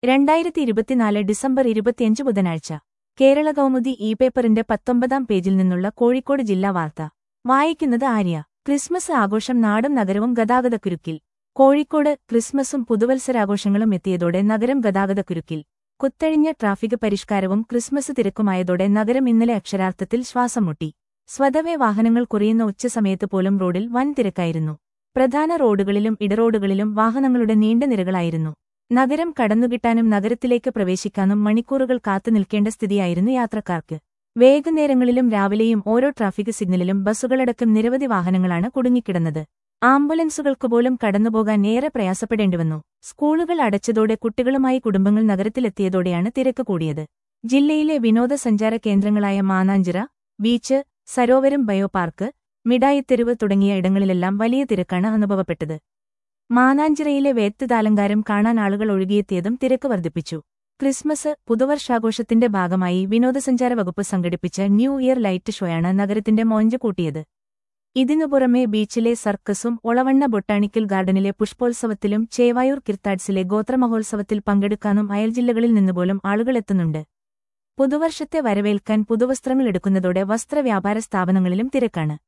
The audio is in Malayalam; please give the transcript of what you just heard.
രണ്ടായിരത്തി ഇരുപത്തിനാല് ഡിസംബർ ഇരുപത്തിയഞ്ച് ബുധനാഴ്ച കേരള കൗമുദി ഇ പേപ്പറിന്റെ പത്തൊമ്പതാം പേജിൽ നിന്നുള്ള കോഴിക്കോട് ജില്ലാ വാർത്ത വായിക്കുന്നത് ആര്യ ക്രിസ്മസ് ആഘോഷം നാടും നഗരവും ഗതാഗതക്കുരുക്കിൽ കോഴിക്കോട് ക്രിസ്മസും പുതുവത്സരാഘോഷങ്ങളും എത്തിയതോടെ നഗരം ഗതാഗതക്കുരുക്കിൽ കുത്തഴിഞ്ഞ ട്രാഫിക് പരിഷ്കാരവും ക്രിസ്മസ് തിരക്കുമായതോടെ നഗരം ഇന്നലെ അക്ഷരാർത്ഥത്തിൽ ശ്വാസം മുട്ടി സ്വതവേ വാഹനങ്ങൾ കുറയുന്ന ഉച്ചസമയത്ത് പോലും റോഡിൽ വൻ തിരക്കായിരുന്നു പ്രധാന റോഡുകളിലും ഇടറോഡുകളിലും വാഹനങ്ങളുടെ നീണ്ട നിരകളായിരുന്നു നഗരം കടന്നുകിട്ടാനും നഗരത്തിലേക്ക് പ്രവേശിക്കാനും മണിക്കൂറുകൾ കാത്തുനിൽക്കേണ്ട സ്ഥിതിയായിരുന്നു യാത്രക്കാർക്ക് വൈകുന്നേരങ്ങളിലും രാവിലെയും ഓരോ ട്രാഫിക് സിഗ്നലിലും ബസ്സുകളടക്കം നിരവധി വാഹനങ്ങളാണ് കുടുങ്ങിക്കിടന്നത് ആംബുലൻസുകൾക്ക് പോലും കടന്നുപോകാൻ ഏറെ പ്രയാസപ്പെടേണ്ടിവന്നു സ്കൂളുകൾ അടച്ചതോടെ കുട്ടികളുമായി കുടുംബങ്ങൾ നഗരത്തിലെത്തിയതോടെയാണ് തിരക്ക് കൂടിയത് ജില്ലയിലെ വിനോദസഞ്ചാര കേന്ദ്രങ്ങളായ Mananchira beach Sarovaram bio park Mittayitheruvu തുടങ്ങിയ ഇടങ്ങളിലെല്ലാം വലിയ തിരക്കാണ് അനുഭവപ്പെട്ടത് മാനാഞ്ചിറയിലെ വേത്തുതാലങ്കാരം കാണാൻ ആളുകൾ ഒഴുകിയെത്തിയതും തിരക്ക് വർദ്ധിപ്പിച്ചു ക്രിസ്മസ് പുതുവർഷാഘോഷത്തിന്റെ ഭാഗമായി വിനോദസഞ്ചാര വകുപ്പ് സംഘടിപ്പിച്ച ന്യൂ ഇയർ ലൈറ്റ് ഷോയാണ് നഗരത്തിന്റെ മോഞ്ച് കൂട്ടിയത് ഇതിനു പുറമെ ബീച്ചിലെ സർക്കസും ഒളവണ്ണ ബൊട്ടാണിക്കൽ ഗാർഡനിലെ പുഷ്പോത്സവത്തിലും ചേവായൂർ കിർത്താഡ്സിലെ ഗോത്രമഹോത്സവത്തിൽ പങ്കെടുക്കാനും അയൽജില്ലകളിൽ നിന്നുപോലും ആളുകളെത്തുന്നുണ്ട് പുതുവർഷത്തെ വരവേൽക്കാൻ പുതുവസ്ത്രങ്ങൾ എടുക്കുന്നതോടെ വസ്ത്രവ്യാപാര സ്ഥാപനങ്ങളിലും തിരക്കാണ്